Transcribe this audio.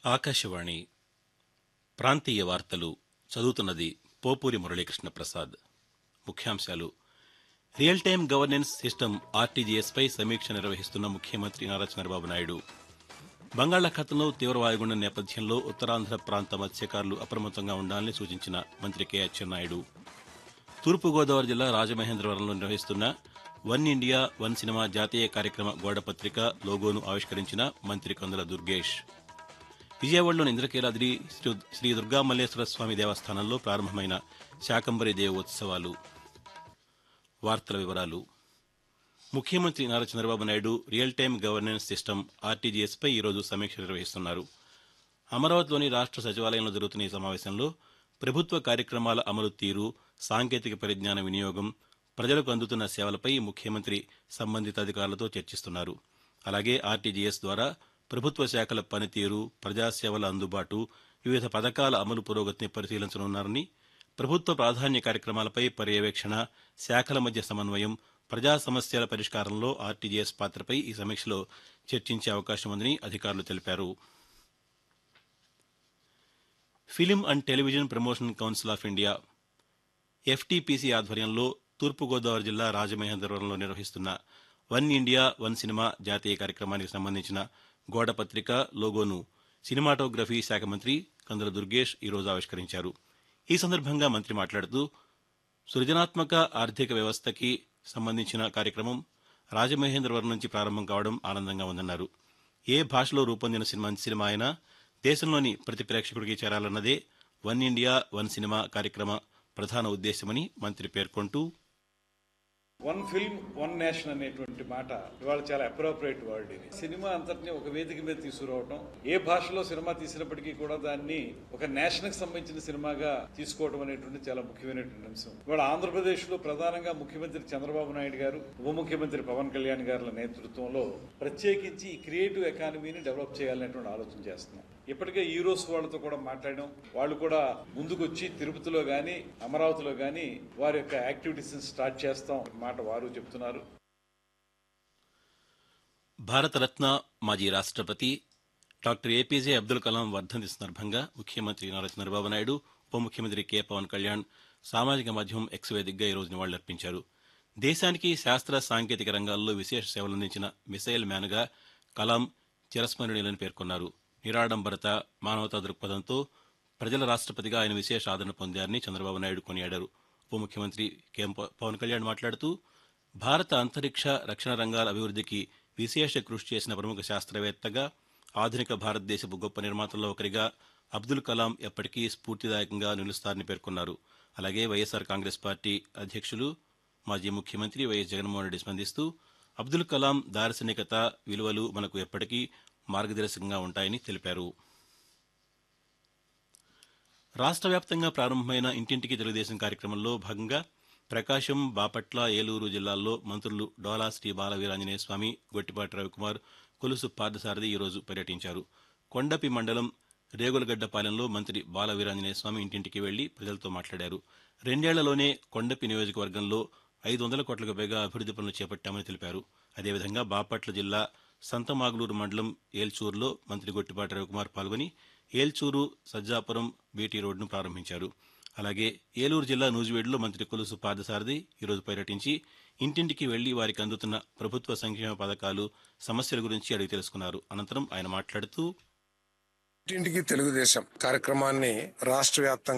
ఆకాశవాణి ప్రాంతీయ వార్తలు చదువుతున్నది పోపూరి మురళీకృష్ణ ప్రసాద్ ముఖ్యాంశాలు రియల్ టైం గవర్నెన్స్ సిస్టమ్ ఆర్టీజీఎస్పై సమీక్ష నిర్వహిస్తున్న ముఖ్యమంత్రి నారా చంద్రబాబు నాయుడు బంగాళాఖాతంలో తీవ్ర వాయుగుండం నేపథ్యంలో ఉత్తరాంధ్ర ప్రాంత మత్స్యకారులు అప్రమత్తంగా ఉండాలని సూచించిన మంత్రి కె అచ్చెన్నాయుడు తూర్పుగోదావరి జిల్లా రాజమహేంద్రవరంలో నిర్వహిస్తున్న వన్ ఇండియా వన్ సినిమా జాతీయ కార్యక్రమ గోడపత్రిక లోగోను ఆవిష్కరించిన మంత్రి కందుల దుర్గేష్ విజయవాడలోని ఇంద్రకీలాద్రి శ్రీ శ్రీ దుర్గామల్లేశ్వర స్వామి దేవస్థానంలో ప్రారంభమైన శాకంబరి దేవోత్సవాలు వార్తల వివరాలు ముఖ్యమంత్రి Nara Chandrababu Naidu real time governance system ఆర్టీజీఎస్పై ఈరోజు సమీక్ష నిర్వహిస్తున్నారు అమరావతిలోని రాష్ట్ర సచివాలయంలో జరుగుతున్న ఈ సమావేశంలో ప్రభుత్వ కార్యక్రమాల అమలు తీరు సాంకేతిక పరిజ్ఞాన వినియోగం ప్రజలకు అందుతున్న సేవలపై ముఖ్యమంత్రి సంబంధిత అధికారులతో చర్చిస్తున్నారు అలాగే ఆర్టీజీఎస్ ద్వారా ప్రభుత్వ శాఖల పనితీరు ప్రజాసేవల అందుబాటు వివిధ పథకాల అమలు పురోగతిని పరిశీలించనున్నారని ప్రభుత్వ ప్రాధాన్య కార్యక్రమాలపై పర్యవేక్షణ శాఖల మధ్య సమన్వయం ప్రజా సమస్యల పరిష్కారంలో ఆర్టీజీఎస్ పాత్రపై ఈ సమీక్షలో చర్చించే అవకాశం ఉందని అధికారులు తెలిపారు film and television promotion council of India FTPC ఆధ్వర్యంలో తూర్పుగోదావరి జిల్లా రాజమహేంద్రవరంలో నిర్వహిస్తున్న వన్ ఇండియా వన్ సినిమా జాతీయ కార్యక్రమానికి సంబంధించిన గోడపత్రిక లోగోను సినిమాటోగ్రఫీ శాఖ మంత్రి కందుల దుర్గేష్ ఈరోజు ఆవిష్కరించారు ఈ సందర్భంగా మంత్రి మాట్లాడుతూ సృజనాత్మక ఆర్థిక వ్యవస్థకి సంబంధించిన కార్యక్రమం రాజమహేంద్రవరం నుంచి ప్రారంభం కావడం ఆనందంగా ఉందన్నారు ఏ భాషలో రూపొందిన సినిమా సినిమా అయినా దేశంలోని ప్రతి ప్రేక్షకుడికి చేరాలన్నదే వన్ ఇండియా వన్ సినిమా కార్యక్రమ ప్రధాన ఉద్దేశమని మంత్రి పేర్కొంటూ వన్ ఫిల్మ్ వన్ నేషన్ అనేటువంటి మాట ఇవాళ చాలా అప్రోప్రియేట్ వర్డ్ ఇది సినిమా అంతటిని ఒక వేదిక మీద తీసుకురావటం ఏ భాషలో సినిమా తీసినప్పటికీ కూడా దాన్ని ఒక నేషన్ కి సంబంధించిన సినిమాగా తీసుకోవడం అనేటువంటి చాలా ముఖ్యమైనటువంటి అంశం ఇవాళ ఆంధ్రప్రదేశ్ లో ప్రధానంగా ముఖ్యమంత్రి చంద్రబాబు నాయుడు గారు ఉప ముఖ్యమంత్రి పవన్ కళ్యాణ్ గారుల నేతృత్వంలో ప్రత్యేకించి ఈ క్రియేటివ్ ఎకానమీని డెవలప్ చేయాలనేటువంటి ఆలోచన చేస్తున్నాం ఇప్పటికే ఈరోస్ వాళ్ళతో కూడా మాట్లాడడం వాళ్ళు కూడా ముందుకొచ్చి తిరుపతిలో గాని అమరావతిలో గాని వారి యొక్క యాక్టివిటీస్ స్టార్ట్ చేస్తాం మాట వారు చెప్తున్నారు భారతరత్న మాజీ రాష్ట్రపతి డాక్టర్ ఏపీజే అబ్దుల్ కలాం వర్ధంతి సందర్భంగా ముఖ్యమంత్రి నారా చంద్రబాబు నాయుడు ఉప ముఖ్యమంత్రి కె పవన్ కళ్యాణ్ సామాజిక మాధ్యమం ఎక్స్ వేదికగా ఈరోజు నివాళులర్పించారు దేశానికి శాస్త్ర సాంకేతిక రంగాల్లో విశేష సేవలందించిన మిసైల్ మ్యాన్గా కలాం చిరస్మరణీయులని పేర్కొన్నారు నిరాడంబరత మానవతా దృక్పథంతో ప్రజల రాష్ట్రపతిగా ఆయన విశేష ఆదరణ పొందారని చంద్రబాబు నాయుడు కొనియాడారు ఉప ముఖ్యమంత్రి కె పవన్ కళ్యాణ్ మాట్లాడుతూ భారత అంతరిక్ష రక్షణ రంగాల అభివృద్ధికి విశేష కృషి చేసిన ప్రముఖ శాస్త్రవేత్తగా ఆధునిక భారతదేశపు గొప్ప నిర్మాతల్లో ఒకరిగా అబ్దుల్ కలాం ఎప్పటికీ స్ఫూర్తిదాయకంగా నిలుస్తారని పేర్కొన్నారు అలాగే వైఎస్ఆర్ కాంగ్రెస్ పార్టీ అధ్యక్షులు మాజీ ముఖ్యమంత్రి వైఎస్ జగన్మోహన్ రెడ్డి స్పందిస్తూ అబ్దుల్ కలాం దార్శనికత విలువలు మనకు ఎప్పటికీ మార్గదర్శకంగా ఉంటాయని తెలిపారు రాష్ట్ర వ్యాప్తంగా ప్రారంభమైన ఇంటింటికి తెలుగుదేశం కార్యక్రమంలో భాగంగా ప్రకాశం బాపట్ల ఏలూరు జిల్లాల్లో మంత్రులు డోలా శ్రీ బాలవీరాంజనేయ స్వామి గొట్టిపాటి రవికుమార్ కొలుసు పార్థసారథి ఈరోజు పర్యటించారు కొండపి మండలం రేగులగడ్డపాలెంలో మంత్రి బాలవీరాంజనేయ స్వామి ఇంటింటికి వెళ్లి ప్రజలతో మాట్లాడారు రెండేళ్లలోనే కొండపి నియోజకవర్గంలో ఐదు వందల కోట్లకు పైగా అభివృద్ది పనులు చేపట్టామని తెలిపారు అదేవిధంగా బాపట్ల జిల్లా సంతమాగులూరు మండలం ఏల్చూరులో మంత్రి గొట్టిపాటి రవికుమార్ పాల్గొని ఏల్చూరు సజ్జాపురం బీటీ రోడ్డును ప్రారంభించారు అలాగే ఏలూరు జిల్లా నూజివేడులో మంత్రి కొలుసు పాదసారథి ఈరోజు పర్యటించి ఇంటింటికి వెళ్లి వారికి అందుతున్న ప్రభుత్వ సంక్షేమ పథకాలు సమస్యల గురించి అడిగి తెలుసుకున్నారు అనంతరం ఆయన మాట్లాడుతూ ఇంటింటికి తెలుగుదేశం కార్యక్రమాన్ని రాష్ట్ర వ్యాప్తంగా